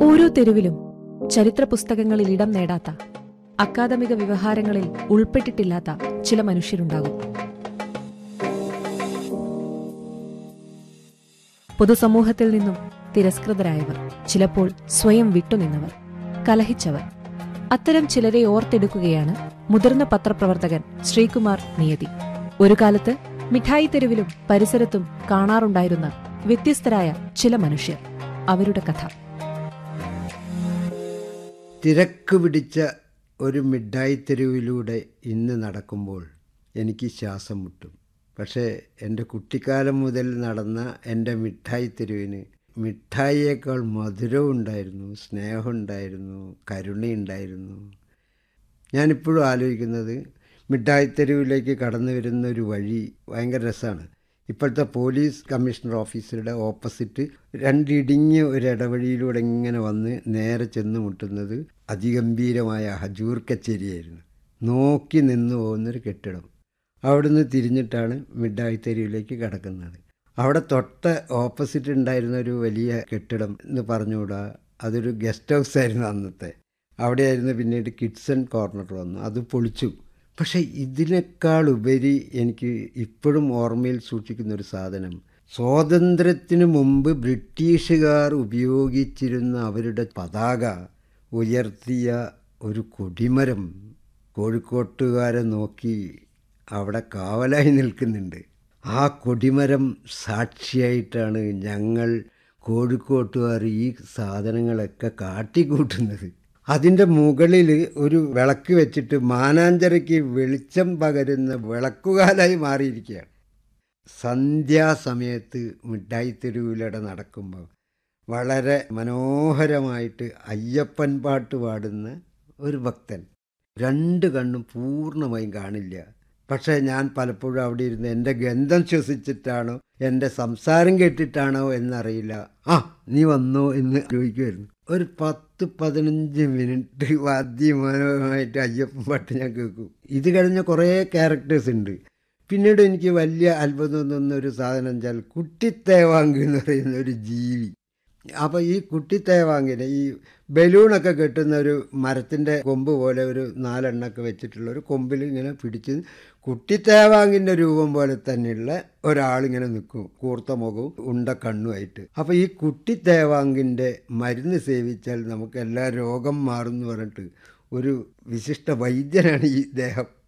ഓരോ തെരുവിലും ചരിത്ര പുസ്തകങ്ങളിൽ ഇടം നേടാത്ത അക്കാദമിക വ്യവഹാരങ്ങളിൽ ഉൾപ്പെട്ടിട്ടില്ലാത്ത ചില മനുഷ്യരുണ്ടാകും പൊതുസമൂഹത്തിൽ നിന്നും തിരസ്കൃതരായവർ ചിലപ്പോൾ സ്വയം വിട്ടുനിന്നവർ കലഹിച്ചവർ അത്തരം ചിലരെ ഓർത്തെടുക്കുകയാണ് മുതിർന്ന പത്രപ്രവർത്തകൻ ശ്രീകുമാർ നിയതി ഒരു കാലത്ത് മിഠായി തെരുവിലും പരിസരത്തും കാണാറുണ്ടായിരുന്ന വ്യത്യസ്തരായ ചില മനുഷ്യർ അവരുടെ കഥ തിരക്ക് പിടിച്ച ഒരു മിഠായി തെരുവിലൂടെ ഇന്ന് നടക്കുമ്പോൾ എനിക്ക് ശ്വാസം മുട്ടും പക്ഷേ എൻ്റെ കുട്ടിക്കാലം മുതൽ നടന്ന എൻ്റെ മിഠായി തെരുവിന് മിഠായിയേക്കാൾ മധുരവും ഉണ്ടായിരുന്നു സ്നേഹമുണ്ടായിരുന്നു കരുണയുണ്ടായിരുന്നു ഞാനിപ്പോഴും ആലോചിക്കുന്നത് മിഠായി തെരുവിലേക്ക് കടന്നു വരുന്ന ഒരു വഴി ഭയങ്കര രസമാണ് ഇപ്പോഴത്തെ പോലീസ് കമ്മീഷണർ ഓഫീസറുടെ ഓപ്പോസിറ്റ് രണ്ടിടിഞ്ഞ് ഒരു ഇടവഴിയിലൂടെ ഇങ്ങനെ വന്ന് നേരെ ചെന്ന് മുട്ടുന്നത് അതിഗംഭീരമായ ഹജൂർ കച്ചേരിയായിരുന്നു നോക്കി നിന്ന് പോകുന്നൊരു കെട്ടിടം അവിടുന്ന് തിരിഞ്ഞിട്ടാണ് മിഠായി തെരുവിലേക്ക് കടക്കുന്നത് അവിടെ തൊട്ട് ഓപ്പോസിറ്റ് ഉണ്ടായിരുന്ന ഒരു വലിയ കെട്ടിടം എന്ന് പറഞ്ഞുകൂടാ അതൊരു ഗസ്റ്റ് ഹൗസ് ആയിരുന്നു അന്നത്തെ അവിടെയായിരുന്നു പിന്നീട് കിഡ്സൺ കോർണർ വന്നു അത് പൊളിച്ചു പക്ഷേ ഇതിനേക്കാൾ ഉപരി എനിക്ക് ഇപ്പോഴും ഓർമ്മയിൽ സൂക്ഷിക്കുന്ന ഒരു സാധനം സ്വാതന്ത്ര്യത്തിനു മുമ്പ് ബ്രിട്ടീഷുകാർ ഉപയോഗിച്ചിരുന്ന അവരുടെ പതാക ഉയർത്തിയ ഒരു കൊടിമരം കോഴിക്കോട്ടുകാരെ നോക്കി അവിടെ കാവലായി നിൽക്കുന്നുണ്ട് ആ കൊടിമരം സാക്ഷിയായിട്ടാണ് ഞങ്ങൾ കോഴിക്കോട്ടുകാർ ഈ സാധനങ്ങളൊക്കെ കാട്ടിക്കൂട്ടുന്നത് അതിൻ്റെ മുകളിൽ ഒരു വിളക്ക് വെച്ചിട്ട് മാനാഞ്ചരയ്ക്ക് വെളിച്ചം പകരുന്ന വിളക്കുകാലായി മാറിയിരിക്കുകയാണ് സന്ധ്യാസമയത്ത് മിഠായി തെരുവിലൂടെ നടക്കുമ്പോൾ വളരെ മനോഹരമായിട്ട് അയ്യപ്പൻ പാട്ട് പാടുന്ന ഒരു ഭക്തൻ രണ്ട് കണ്ണും പൂർണ്ണമായും കാണില്ല പക്ഷേ ഞാൻ പലപ്പോഴും അവിടെ ഇരുന്ന് എൻ്റെ ഗന്ധം ശ്വസിച്ചിട്ടാണോ എൻ്റെ സംസാരം കേട്ടിട്ടാണോ എന്നറിയില്ല ആ നീ വന്നോ എന്ന് ചോദിക്കുമായിരുന്നു ഒരു പത്ത് പതിനഞ്ച് മിനിറ്റ് വാദ്യമനോഹരമായിട്ട് അയ്യപ്പൻ പാട്ട് ഞാൻ കേൾക്കും ഇത് കഴിഞ്ഞ കുറേ ക്യാരക്ടേഴ്സ് ഉണ്ട് പിന്നീട് എനിക്ക് വലിയ അത്ഭുതം തോന്നുന്ന ഒരു സാധനം വെച്ചാൽ കുട്ടിത്തേവാങ്ക് എന്ന് പറയുന്ന ഒരു ജീവി അപ്പോൾ ഈ കുട്ടിത്തേവാങ്കിനെ ഈ ബലൂണൊക്കെ കെട്ടുന്ന ഒരു മരത്തിൻ്റെ കൊമ്പ് പോലെ ഒരു നാലെണ്ണൊക്കെ വെച്ചിട്ടുള്ള ഒരു കൊമ്പിൽ ഇങ്ങനെ പിടിച്ച് കുട്ടിത്തേവാങ്കിൻ്റെ രൂപം പോലെ തന്നെയുള്ള ഒരാളിങ്ങനെ നിൽക്കും കൂർത്ത മുഖവും ഉണ്ട കണ്ണുമായിട്ട് അപ്പോൾ ഈ കുട്ടിത്തേവാങ്കിൻ്റെ മരുന്ന് സേവിച്ചാൽ നമുക്ക് എല്ലാ രോഗം മാറും എന്ന് പറഞ്ഞിട്ട് ഒരു വിശിഷ്ട വൈദ്യനാണ് ഈ ദേഹം